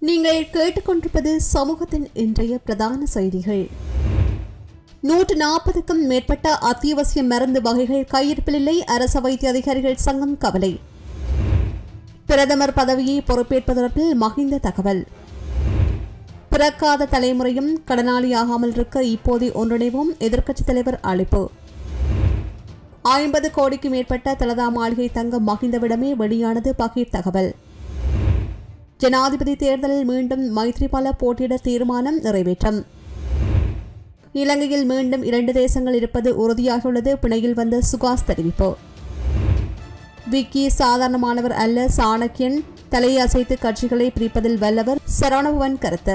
நீங்கள் கேட்டுக்கொண்டிருப்பது சமூகத்தின் இன்றைய பிரதான செய்திகள் நூற்று நாற்பதுக்கும் மேற்பட்ட அத்தியாவசிய மருந்து வகைகள் கையிருப்பில் இல்லை அரச வைத்திய அதிகாரிகள் சங்கம் கவலை பிரதமர் பதவியை பொறுப்பேற்பது தொடர்பில் மகிந்த தகவல் பிறக்காத தலைமுறையும் கடனாளியாகாமல் இருக்க இப்போதே ஒன்றிணைவோம் எதிர்க்கட்சித் தலைவர் அழைப்பு ஐம்பது கோடிக்கு மேற்பட்ட தலதா மாளிகை தங்க மகிந்தவிடமே வெளியானது பகீர் தகவல் ஜனாதிபதி தேர்தலில் மீண்டும் மைத்ரிபால போட்டியிட தீர்மானம் நிறைவேற்றம் இலங்கையில் மீண்டும் இரண்டு தேசங்கள் இருப்பது உறுதியாகியுள்ளது பிணையில் வந்த சுகாஸ் தெரிவிப்பு விக்கி சாதாரணமானவர் அல்ல சாணக்கியன் தலையை அசைத்து கட்சிகளை பிரிப்பதில் வல்லவர் சரவணபவன் கருத்து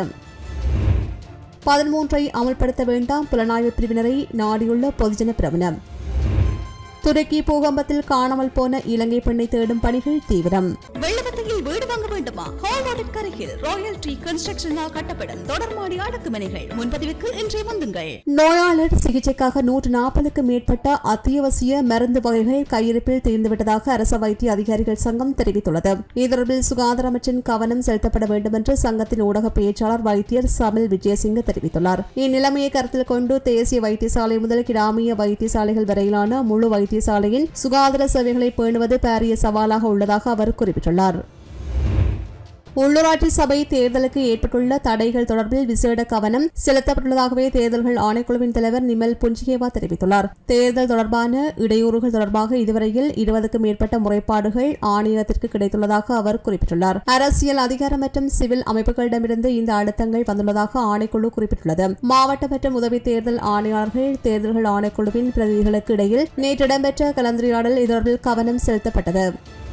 பதிமூன்றை அமல்படுத்த வேண்டாம் புலனாய்வு பிரிவினரை நாடியுள்ள பொதுஜன பிரபலம் துருக்கி பூகம்பத்தில் காணாமல் போன இலங்கை பெண்ணை தேடும் பணிகள் தீவிரம் வெள்ளவத்தையில் வீடு வாங்க வேண்டுமா ஹால்வார்டன் கரையில் ராயல் ட்ரீ கன்ஸ்ட்ரக்ஷனால் கட்டப்படும் தொடர்மாடி அடுக்குமனைகள் முன்பதிவுக்கு இன்றே வந்துங்கள் நோயாளர் சிகிச்சைக்காக நூற்று நாற்பதுக்கு மேற்பட்ட அத்தியாவசிய மருந்து வகைகள் கையிருப்பில் தீர்ந்துவிட்டதாக அரச வைத்திய அதிகாரிகள் சங்கம் தெரிவித்துள்ளது இது தொடர்பில் சுகாதார அமைச்சின் கவனம் செலுத்தப்பட வேண்டும் என்று சங்கத்தின் ஊடக பேச்சாளர் வைத்தியர் சமில் விஜயசிங்க தெரிவித்துள்ளார் இந்நிலைமையை கருத்தில் கொண்டு தேசிய வைத்தியசாலை முதல் கிராமிய வைத்தியசாலைகள் வரையிலான முழு வைத்தியசாலையின் சுகாதார சேவைகளை பேணுவது பாரிய சவாலாக உள்ளதாக அவர் குறிப்பிட்டுள்ளார் உள்ளூராட்சி சபை தேர்தலுக்கு ஏற்பட்டுள்ள தடைகள் தொடர்பில் விசேட கவனம் செலுத்தப்பட்டுள்ளதாகவே தேர்தல்கள் ஆணைக்குழுவின் தலைவர் நிமல் புஞ்சிகேவா தெரிவித்துள்ளார் தேர்தல் தொடர்பான இடையூறுகள் தொடர்பாக இதுவரையில் இருபதுக்கும் மேற்பட்ட முறைப்பாடுகள் ஆணையத்திற்கு கிடைத்துள்ளதாக அவர் குறிப்பிட்டுள்ளார் அரசியல் அதிகாரம் மற்றும் சிவில் அமைப்புகளிடமிருந்து இந்த அழுத்தங்கள் வந்துள்ளதாக ஆணைக்குழு குறிப்பிட்டுள்ளது மாவட்ட மற்றும் உதவி தேர்தல் ஆணையாளர்கள் தேர்தல்கள் ஆணைக்குழுவின் பிரதிநிதிகளுக்கு இடையில் நேற்று இடம்பெற்ற கலந்துரையாடல் இது தொடர்பில் கவனம் செலுத்தப்பட்டது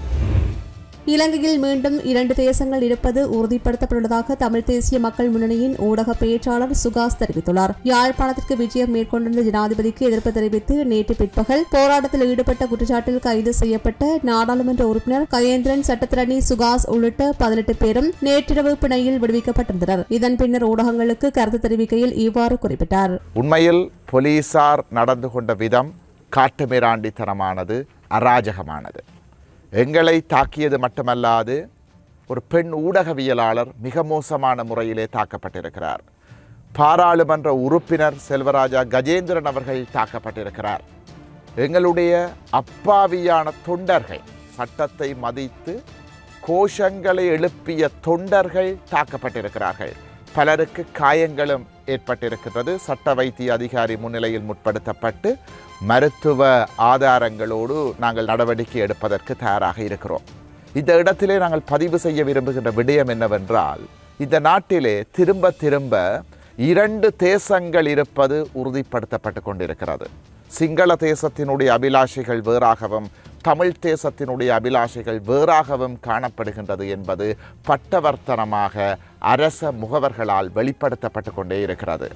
இலங்கையில் மீண்டும் இரண்டு தேசங்கள் இருப்பது உறுதிப்படுத்தப்பட்டுள்ளதாக தமிழ் தேசிய மக்கள் முன்னணியின் ஊடக பேச்சாளர் சுகாஸ் தெரிவித்துள்ளார் யாழ்ப்பாணத்திற்கு விஜயம் மேற்கொண்டிருந்த ஜனாதிபதிக்கு எதிர்ப்பு தெரிவித்து நேற்று பிற்பகல் போராட்டத்தில் ஈடுபட்ட குற்றச்சாட்டில் கைது செய்யப்பட்ட நாடாளுமன்ற உறுப்பினர் கயேந்திரன் சட்டத்திரணி சுகாஸ் உள்ளிட்ட பதினெட்டு பேரும் நேற்றிரவு பிணையில் விடுவிக்கப்பட்டிருந்தனர் இதன் பின்னர் ஊடகங்களுக்கு கருத்து தெரிவிக்கையில் இவ்வாறு குறிப்பிட்டார் உண்மையில் போலீசார் நடந்து கொண்ட விதம் காட்டுமிராண்டித்தனமானது அராஜகமானது எங்களை தாக்கியது மட்டுமல்லாது ஒரு பெண் ஊடகவியலாளர் மிக மோசமான முறையிலே தாக்கப்பட்டிருக்கிறார் பாராளுமன்ற உறுப்பினர் செல்வராஜா கஜேந்திரன் அவர்கள் தாக்கப்பட்டிருக்கிறார் எங்களுடைய அப்பாவியான தொண்டர்கள் சட்டத்தை மதித்து கோஷங்களை எழுப்பிய தொண்டர்கள் தாக்கப்பட்டிருக்கிறார்கள் பலருக்கு காயங்களும் ஏற்பட்டிருக்கிறது சட்ட வைத்திய அதிகாரி முன்னிலையில் முற்படுத்தப்பட்டு மருத்துவ ஆதாரங்களோடு நாங்கள் நடவடிக்கை எடுப்பதற்கு தயாராக இருக்கிறோம் இந்த இடத்திலே நாங்கள் பதிவு செய்ய விரும்புகின்ற விடயம் என்னவென்றால் இந்த நாட்டிலே திரும்ப திரும்ப இரண்டு தேசங்கள் இருப்பது உறுதிப்படுத்தப்பட்டு கொண்டிருக்கிறது சிங்கள தேசத்தினுடைய அபிலாஷைகள் வேறாகவும் தமிழ் தேசத்தினுடைய அபிலாஷைகள் வேறாகவும் காணப்படுகின்றது என்பது பட்டவர்த்தனமாக அரச முகவர்களால் வெளிப்படுத்தப்பட்டு கொண்டே இருக்கிறது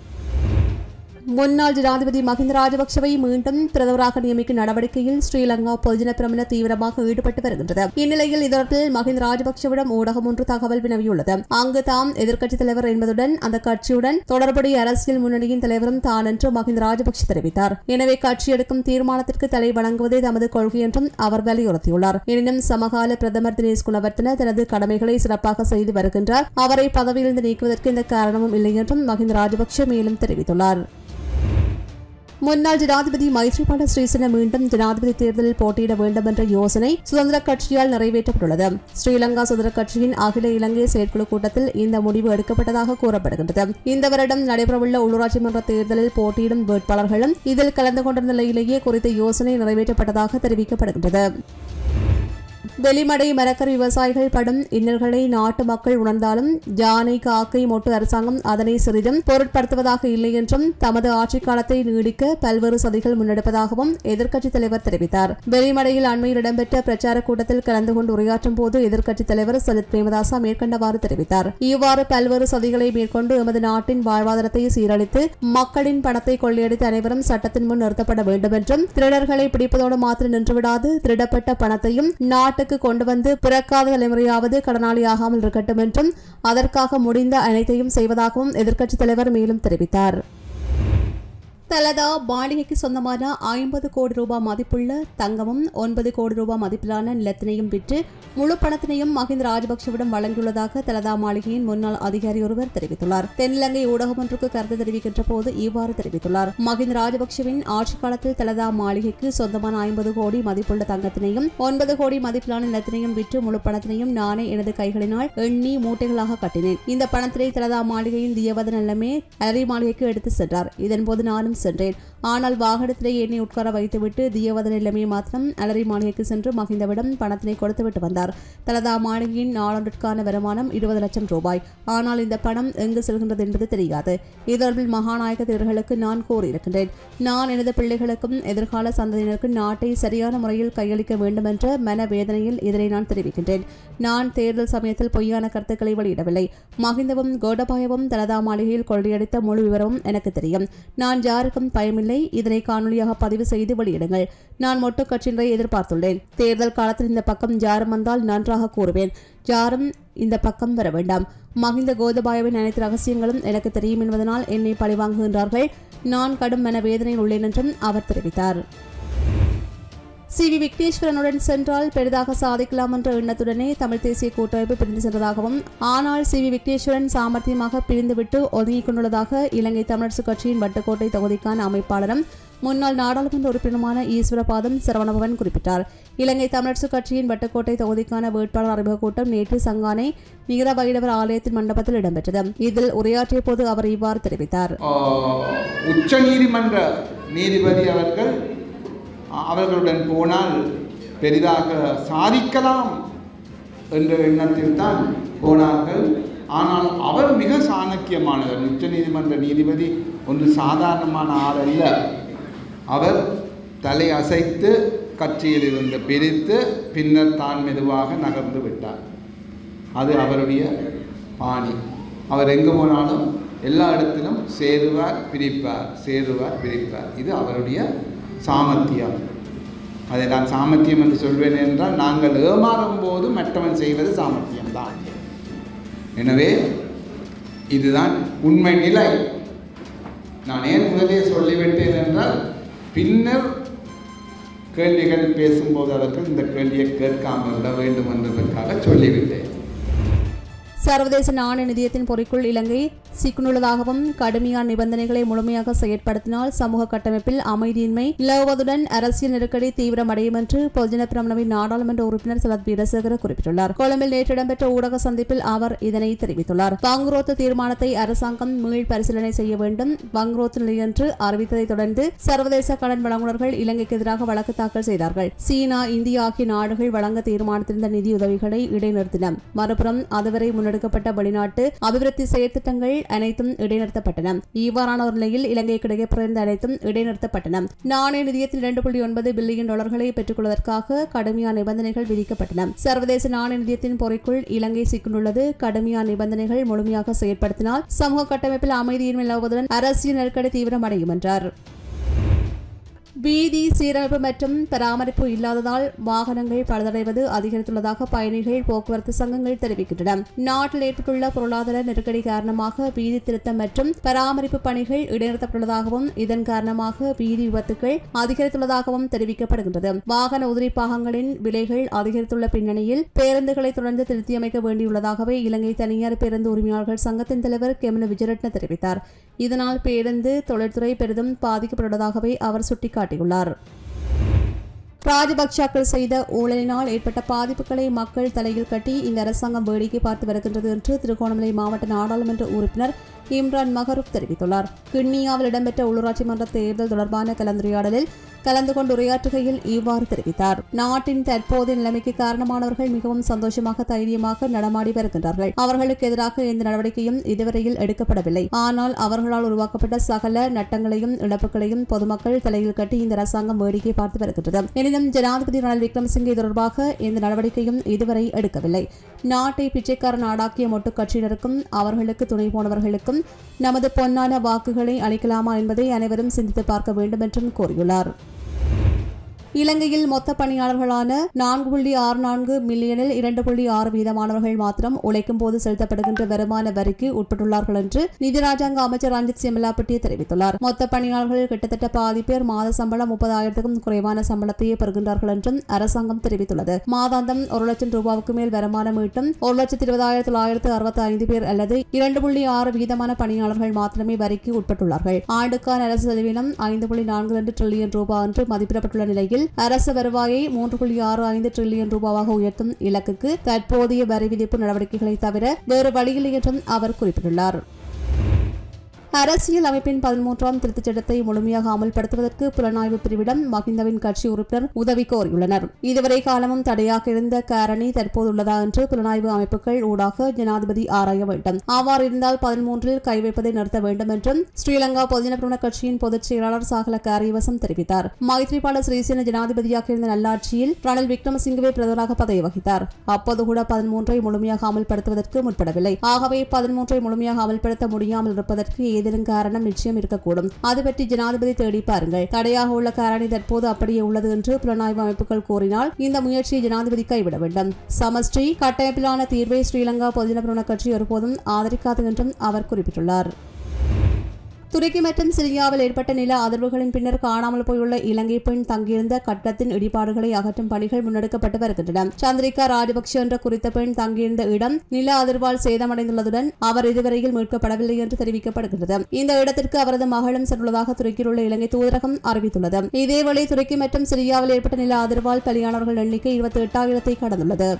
முன்னாள் ஜனாதிபதி மஹிந்த ராஜபக்சவை மீண்டும் பிரதமராக நியமிக்கும் நடவடிக்கையில் ஸ்ரீலங்கா பொதுஜன பிரமண தீவிரமாக ஈடுபட்டு வருகின்றது இந்நிலையில் இதொடர்பில் மஹிந்த ராஜபக்சவிடம் ஊடகம் ஒன்று தகவல் வினவியுள்ளது அங்கு தாம் எதிர்க்கட்சித் தலைவர் என்பதுடன் அந்த கட்சியுடன் தொடர்புடைய அரசியல் முன்னணியின் தலைவரும் தான் என்று மஹிந்த ராஜபக்ஷ தெரிவித்தார் எனவே கட்சி எடுக்கும் தீர்மானத்திற்கு தலை வழங்குவதே தமது கொள்கை என்றும் அவர் வலியுறுத்தியுள்ளார் எனினும் சமகால பிரதமர் தினேஷ் குணவர்த்தன தனது கடமைகளை சிறப்பாக செய்து வருகின்றார் அவரை பதவியிலிருந்து நீக்குவதற்கு எந்த காரணமும் இல்லை என்றும் மஹிந்த ராஜபக்ஷ மேலும் தெரிவித்துள்ளார் முன்னாள் ஜனாதிபதி மைத்ரிபால ஸ்ரீசேன மீண்டும் ஜனாதிபதி தேர்தலில் போட்டியிட வேண்டும் என்ற யோசனை சுதந்திர கட்சியால் நிறைவேற்றப்பட்டுள்ளது ஸ்ரீலங்கா சுதந்திர கட்சியின் அகில இலங்கை செயற்குழு கூட்டத்தில் இந்த முடிவு எடுக்கப்பட்டதாக கூறப்படுகின்றது இந்த வருடம் நடைபெறவுள்ள உள்ளூராட்சி மன்ற தேர்தலில் போட்டியிடும் வேட்பாளர்களும் இதில் கலந்து கொண்ட நிலையிலேயே குறித்த யோசனை நிறைவேற்றப்பட்டதாக தெரிவிக்கப்படுகின்றது வெளிமடை மரக்கறி விவசாயிகள் படும் இன்னல்களை நாட்டு மக்கள் உணர்ந்தாலும் யானை காக்கை மொட்டு அரசாங்கம் அதனை சிறிதும் பொருட்படுத்துவதாக இல்லை என்றும் தமது ஆட்சிக் காலத்தை நீடிக்க பல்வேறு சதிகள் முன்னெடுப்பதாகவும் எதிர்க்கட்சித் தலைவர் தெரிவித்தார் வெளிமடையில் அண்மையில் இடம்பெற்ற பிரச்சார கூட்டத்தில் கலந்து கொண்டு உரையாற்றும் போது எதிர்க்கட்சித் தலைவர் சஜித் பிரேமதாசா மேற்கண்டவாறு தெரிவித்தார் இவ்வாறு பல்வேறு சதிகளை மேற்கொண்டு எமது நாட்டின் வாழ்வாதாரத்தை சீரழித்து மக்களின் பணத்தை கொள்ளையடித்து அனைவரும் சட்டத்தின் முன் நிறுத்தப்பட வேண்டும் என்றும் திருடர்களை பிடிப்பதோடு மாத்திரம் நின்றுவிடாது திருடப்பட்ட பணத்தையும் நாட்டுக்கு கொண்டு வந்து பிறக்காத தலைமுறையாவது கடனாளியாகாமல் இருக்கட்டும் என்றும் அதற்காக முடிந்த அனைத்தையும் செய்வதாகவும் எதிர்க்கட்சித் தலைவர் மேலும் தெரிவித்தார் தலதா மாளிகைக்கு சொந்தமான ஐம்பது கோடி ரூபாய் மதிப்புள்ள தங்கமும் ஒன்பது கோடி ரூபாய் மதிப்பிலான நிலத்தினையும் விற்று முழு பணத்தினையும் மஹிந்த ராஜபக்சவிடம் வழங்கியுள்ளதாக தலதா மாளிகையின் முன்னாள் அதிகாரி ஒருவர் தெரிவித்துள்ளார் தென்னிலங்கை ஊடகம் ஒன்றுக்கு கருத்து தெரிவிக்கின்ற போது இவ்வாறு தெரிவித்துள்ளார் மஹிந்த ராஜபக்சவின் ஆட்சிக் காலத்தில் தலதா மாளிகைக்கு சொந்தமான ஐம்பது கோடி மதிப்புள்ள தங்கத்தினையும் ஒன்பது கோடி மதிப்பிலான நிலத்தினையும் விற்று முழு பணத்தினையும் நானே எனது கைகளினால் எண்ணி மூட்டைகளாக கட்டினேன் இந்த பணத்தினை தலதா மாளிகையின் தியவத நிலமே அலரி மாளிகைக்கு எடுத்து சென்றார் இதன்போது நானும் சென்றேன் ஆனால் வாகனத்திலே என்னை உட்கார வைத்துவிட்டு தியவத நிலைமை மாத்திரம் அலரி மாளிகைக்கு சென்று மகிந்தவிடம் பணத்தினை கொடுத்துவிட்டு வந்தார் தலதா மாளிகையின் நாளொன்றிற்கான வருமானம் இருபது லட்சம் ரூபாய் ஆனால் இந்த பணம் எங்கு செல்கின்றது என்பது தெரியாது இதொடர்பில் மகாநாயக தேர்களுக்கு நான் கூறியிருக்கின்றேன் நான் எனது பிள்ளைகளுக்கும் எதிர்கால சந்ததியினருக்கும் நாட்டை சரியான முறையில் கையளிக்க வேண்டும் என்ற மனவேதனையில் இதனை நான் தெரிவிக்கின்றேன் நான் தேர்தல் சமயத்தில் பொய்யான கருத்துக்களை வெளியிடவில்லை மகிந்தவும் கோடபாயவும் தலதா மாளிகையில் கொள்ளையடித்த முழு விவரமும் எனக்கு தெரியும் நான் யாருக்கும் பயமில்லை இதனை காணொலியாக பதிவு செய்து வெளியிடுங்கள் நான் மொட்டு கட்சியினரை எதிர்பார்த்துள்ளேன் தேர்தல் காலத்தில் இந்த பக்கம் யாரும் வந்தால் நன்றாக கூறுவேன் யாரும் இந்த பக்கம் வர வேண்டாம் மகிந்த கோதபாயவின் அனைத்து ரகசியங்களும் எனக்கு தெரியும் என்பதனால் என்னை பழிவாங்குகின்றார்கள் நான் கடும் மன வேதனையில் உள்ளேன் என்றும் அவர் தெரிவித்தார் சி வி விக்னேஸ்வரனுடன் சென்றால் பெரிதாக சாதிக்கலாம் என்ற எண்ணத்துடனே தமிழ் தேசிய கூட்டமைப்பு பிரிந்து சென்றதாகவும் ஆனால் சி வி விக்னேஸ்வரன் சாமர்த்தியமாக பிரிந்துவிட்டு ஒதுங்கிக் கொண்டுள்ளதாக இலங்கை தமிழரசு கட்சியின் வட்டுக்கோட்டை தொகுதிக்கான அமைப்பாளரும் முன்னாள் நாடாளுமன்ற உறுப்பினருமான ஈஸ்வரபாதம் சரவணபவன் குறிப்பிட்டார் இலங்கை தமிழரசு கட்சியின் வட்டுக்கோட்டை தொகுதிக்கான வேட்பாளர் அறிமுக கூட்டம் நேற்று சங்கானை நிகர வைடவர் ஆலயத்தின் மண்டபத்தில் இடம்பெற்றது இதில் உரையாற்றிய போது அவர் இவ்வாறு தெரிவித்தார் உச்ச நீதிமன்ற நீதிபதி அவர்கள் அவர்களுடன் போனால் பெரிதாக சாதிக்கலாம் என்ற எண்ணத்தில் தான் போனார்கள் ஆனால் அவர் மிக சாணக்கியமானவர் உச்ச நீதிமன்ற நீதிபதி ஒன்று சாதாரணமான ஆள் அல்ல அவர் தலை அசைத்து கட்சியிலிருந்து பிரித்து பின்னர் தான் மெதுவாக நகர்ந்து விட்டார் அது அவருடைய பாணி அவர் எங்கு போனாலும் எல்லா இடத்திலும் சேருவார் பிரிப்பார் சேருவார் பிரிப்பார் இது அவருடைய சாமர்த்தியம் அதை நான் சாமர்த்தியம் என்று சொல்வேன் என்றால் நாங்கள் ஏமாறும் போது மற்றவன் செய்வது சாமர்த்தியம்தான் எனவே இதுதான் உண்மை நிலை நான் ஏன் முதலே சொல்லிவிட்டேன் என்றால் பின்னர் கேள்விகள் பேசும்போது அவர்கள் இந்த கேள்வியை கேட்காமல் விட வேண்டும் என்பதற்காக சொல்லிவிட்டேன் சர்வதேச நாணய நிதியத்தின் பொறிக்குள் இலங்கை சிக்கனுள்ளதாகவும் கடுமையான நிபந்தனைகளை முழுமையாக செயற்படுத்தினால் சமூக கட்டமைப்பில் அமைதியின்மை நிலவுவதுடன் அரசியல் நெருக்கடி தீவிரமடையும் என்று பொதுஜன பிரமணவின் நாடாளுமன்ற உறுப்பினர் சரத் வீரசேகர குறிப்பிட்டுள்ளார் கொழும்பில் நேற்று இடம்பெற்ற ஊடக சந்திப்பில் அவர் இதனை தெரிவித்துள்ளார் வங்குரோத்து தீர்மானத்தை அரசாங்கம் மீள் பரிசீலனை செய்ய வேண்டும் வங்குரோத்து நிலை என்று அறிவித்ததைத் தொடர்ந்து சர்வதேச கடன் வழங்குநர்கள் இலங்கைக்கு எதிராக வழக்கு தாக்கல் செய்தார்கள் சீனா இந்தியா ஆகிய நாடுகள் வழங்க தீர்மானித்திருந்த நிதியுதவிகளை இடைநிறுத்தின மறுபுறம் அதுவரை முன்னெடுக்கப்பட்ட வெளிநாட்டு அபிவிருத்தி செயற்திட்டங்கள் அனைத்தும் இடைநிறுத்தப்பட்டன இவ்வாறான ஒரு நிலையில் இலங்கைக்கு கிடைக்கப்பெறுந்த அனைத்தும் இடைநிறுத்தப்பட்டன நாணய நிதியத்தில் இரண்டு புள்ளி ஒன்பது பில்லியன் டாலர்களை பெற்றுக்கொள்வதற்காக கடுமையான நிபந்தனைகள் விதிக்கப்பட்டன சர்வதேச நாணய நிதியத்தின் பொறைக்குள் இலங்கை சிக்கனுள்ளது கடுமையான நிபந்தனைகள் முழுமையாக செயற்படுத்தினால் சமூக கட்டமைப்பில் அமைதியின்மை நிலவுவதுடன் அரசியல் நெருக்கடி தீவிரமடையும் என்றார் வீதி சீரமைப்பு மற்றும் பராமரிப்பு இல்லாததால் வாகனங்கள் பழுதடைவது அதிகரித்துள்ளதாக பயணிகள் போக்குவரத்து சங்கங்கள் தெரிவிக்கின்றன நாட்டில் ஏற்பட்டுள்ள பொருளாதார நெருக்கடி காரணமாக வீதி திருத்தம் மற்றும் பராமரிப்பு பணிகள் இடைநிறுத்தப்பட்டுள்ளதாகவும் இதன் காரணமாக வீதி விபத்துகள் அதிகரித்துள்ளதாகவும் தெரிவிக்கப்படுகின்றது வாகன உதிரி பாகங்களின் விலைகள் அதிகரித்துள்ள பின்னணியில் பேருந்துகளை தொடர்ந்து திருத்தியமைக்க வேண்டியுள்ளதாகவே இலங்கை தனியார் பேருந்து உரிமையாளர்கள் சங்கத்தின் தலைவர் கெமன விஜயரட்ன தெரிவித்தார் இதனால் பேருந்து தொழில்துறை பெரிதும் பாதிக்கப்பட்டுள்ளதாகவே அவர் சுட்டிக்காட்டியுள்ளார் ராஜபக்சாக்கள் செய்த ஊழலினால் ஏற்பட்ட பாதிப்புகளை மக்கள் தலையில் கட்டி இந்த அரசாங்கம் வேடிக்கை பார்த்து வருகின்றது என்று திருகோணமலை மாவட்ட நாடாளுமன்ற உறுப்பினர் இம்ரான் மகரூப் தெரிவித்துள்ளார் கிண்ணியாவில் இடம்பெற்ற உள்ளூராட்சி மன்ற தேர்தல் தொடர்பான கலந்துரையாடலில் கலந்து கொண்டு உரையாற்றுகையில் இவ்வாறு தெரிவித்தார் நாட்டின் தற்போதைய நிலைமைக்கு காரணமானவர்கள் மிகவும் சந்தோஷமாக தைரியமாக நடமாடி வருகின்றார்கள் அவர்களுக்கு எதிராக எந்த நடவடிக்கையும் இதுவரையில் எடுக்கப்படவில்லை ஆனால் அவர்களால் உருவாக்கப்பட்ட சகல நட்டங்களையும் இழப்புகளையும் பொதுமக்கள் தலையில் கட்டி இந்த அரசாங்கம் வேடிக்கை பார்த்து வருகின்றது எனினும் ஜனாதிபதி ரணில் விக்ரமசிங்கே தொடர்பாக எந்த நடவடிக்கையும் இதுவரை எடுக்கவில்லை நாட்டை பிச்சைக்கார நாடாக்கிய மொட்டு கட்சியினருக்கும் அவர்களுக்கு துணை போனவர்களுக்கும் நமது பொன்னான வாக்குகளை அளிக்கலாமா என்பதை அனைவரும் சிந்தித்து பார்க்க வேண்டும் என்றும் கூறியுள்ளார் இலங்கையில் மொத்த பணியாளர்களான நான்கு புள்ளி ஆறு நான்கு மில்லியனில் இரண்டு புள்ளி ஆறு வீதமானவர்கள் மாத்திரம் உழைக்கும் போது செலுத்தப்படுகின்ற வருமான வரிக்கு உட்பட்டுள்ளார்கள் என்று நிதி ராஜாங்க அமைச்சர் ரஞ்சித் சிமலாப்பட்டிய தெரிவித்துள்ளார் மொத்த பணியாளர்கள் கிட்டத்தட்ட பாதி பேர் மாத சம்பளம் முப்பதாயிரத்துக்கும் குறைவான சம்பளத்தையே பெறுகின்றார்கள் என்றும் அரசாங்கம் தெரிவித்துள்ளது மாதாந்தம் ஒரு லட்சம் ரூபாவுக்கு மேல் வருமானம் ஈட்டும் ஒரு லட்சத்தி இருபதாயிரத்தி தொள்ளாயிரத்து அறுபத்தி ஐந்து பேர் அல்லது இரண்டு புள்ளி ஆறு வீதமான பணியாளர்கள் மாத்திரமே வரிக்கு உட்பட்டுள்ளார்கள் ஆண்டுக்கான அரசு செலவினம் ஐந்து புள்ளி நான்கு ரெண்டு டிரில்லியன் ரூபாய் என்று மதிப்பிடப்பட்டுள்ள நிலையில் அரசு வருவாயை மூன்று புள்ளி ஆறு ஐந்து டிரில்லியன் ரூபாவாக உயர்த்தும் இலக்குக்கு தற்போதைய வரி விதிப்பு நடவடிக்கைகளை தவிர வேறு வழியில்லை என்றும் அவர் குறிப்பிட்டுள்ளார் அரசியல் அமைப்பின் பதிமூன்றாம் திருத்தச் சட்டத்தை முழுமையாக அமல்படுத்துவதற்கு புலனாய்வு பிரிவிடம் மஹிந்தவின் கட்சி உறுப்பினர் உதவி கோரியுள்ளனர் இதுவரை காலமும் தடையாக இருந்த காரணி தற்போது உள்ளதா என்று புலனாய்வு அமைப்புகள் ஊடாக ஜனாதிபதி ஆராய வேண்டும் அவ்வாறு இருந்தால் பதிமூன்றில் கை வைப்பதை நிறுத்த வேண்டும் என்றும் ஸ்ரீலங்கா பொதுஜன பிரமுன கட்சியின் பொதுச் செயலாளர் சாகல காரியவசம் தெரிவித்தார் மைத்ரிபால சிறிசேன ஜனாதிபதியாக இருந்த நல்லாட்சியில் ரணில் விக்ரமசிங்கவே பிரதமராக பதவி வகித்தார் அப்போது கூட பதிமூன்றை முழுமையாக அமல்படுத்துவதற்கு முற்படவில்லை ஆகவே பதிமூன்றை முழுமையாக அமல்படுத்த முடியாமல் இருப்பதற்கு ஏதேனும் காரணம் நிச்சயம் இருக்கக்கூடும் அது பற்றி ஜனாதிபதி தேடி பாருங்கள் தடையாக உள்ள காரணி தற்போது அப்படியே உள்ளது என்று புலனாய்வு அமைப்புகள் கூறினால் இந்த முயற்சியை ஜனாதிபதி கைவிட வேண்டும் சமஷ்டி கட்டமைப்பிலான தீர்வை ஸ்ரீலங்கா பொதுஜன பிரமுன கட்சி ஒருபோதும் ஆதரிக்காது என்றும் அவர் குறிப்பிட்டுள்ளார் துருக்கி மற்றும் சிரியாவில் ஏற்பட்ட நில அதிர்வுகளின் பின்னர் காணாமல் போயுள்ள இலங்கை பெண் தங்கியிருந்த கட்டடத்தின் இடிபாடுகளை அகற்றும் பணிகள் முன்னெடுக்கப்பட்டு வருகின்றன சந்திரிகா ராஜபக்ஷ என்ற குறித்த பெண் தங்கியிருந்த இடம் நில அதிர்வால் சேதமடைந்துள்ளதுடன் அவர் இதுவரையில் மீட்கப்படவில்லை என்று தெரிவிக்கப்படுகிறது இந்த இடத்திற்கு அவரது மகளும் சென்றுள்ளதாக துருக்கியில் உள்ள இலங்கை தூதரகம் அறிவித்துள்ளது இதேவேளை துருக்கி மற்றும் சிரியாவில் ஏற்பட்ட நில அதிர்வால் பலியானவர்கள் எண்ணிக்கை இருபத்தி எட்டாயிரத்தை கடந்துள்ளது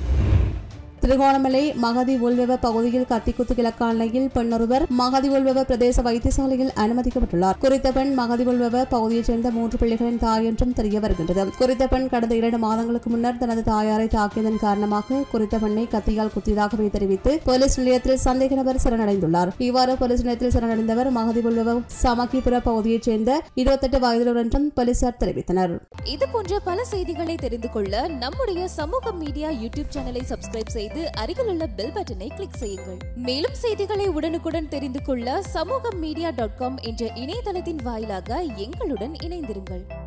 திருகோணமலை மகதி உள்வெவ பகுதியில் கத்திக்குத்து கிழக்காலையில் பெண்ணொருவர் மகதி உள்வெவ பிரதேச வைத்தியசாலையில் அனுமதிக்கப்பட்டுள்ளார் குறித்த பெண் மகதி உள்வெவ பகுதியைச் சேர்ந்த மூன்று பிள்ளைகளின் தாய் என்றும் தெரிய வருகின்றது குறித்த பெண் கடந்த இரண்டு மாதங்களுக்கு முன்னர் தனது தாயாரை தாக்கியதன் காரணமாக குறித்த பெண்ணை கத்தியால் குத்தியதாகவே தெரிவித்து போலீஸ் நிலையத்தில் சந்தேக நபர் சரணடைந்துள்ளார் இவ்வாறு போலீஸ் நிலையத்தில் சரணடைந்தவர் மகதி உள்வெவ சமக்கிபுர பகுதியைச் சேர்ந்த இருபத்தெட்டு வயதுள்ளவர் என்றும் போலீசார் தெரிவித்தனர் இது போன்ற பல செய்திகளை தெரிந்து கொள்ள நம்முடைய சமூக மீடியா யூடியூப் சேனலை சப்ஸ்கிரைப் செய்து அருகிலுள்ள பெல் பட்டனை கிளிக் செய்யுங்கள் மேலும் செய்திகளை உடனுக்குடன் தெரிந்து கொள்ள சமூக மீடியா டாட் காம் என்ற இணையதளத்தின் வாயிலாக எங்களுடன் இணைந்திருங்கள்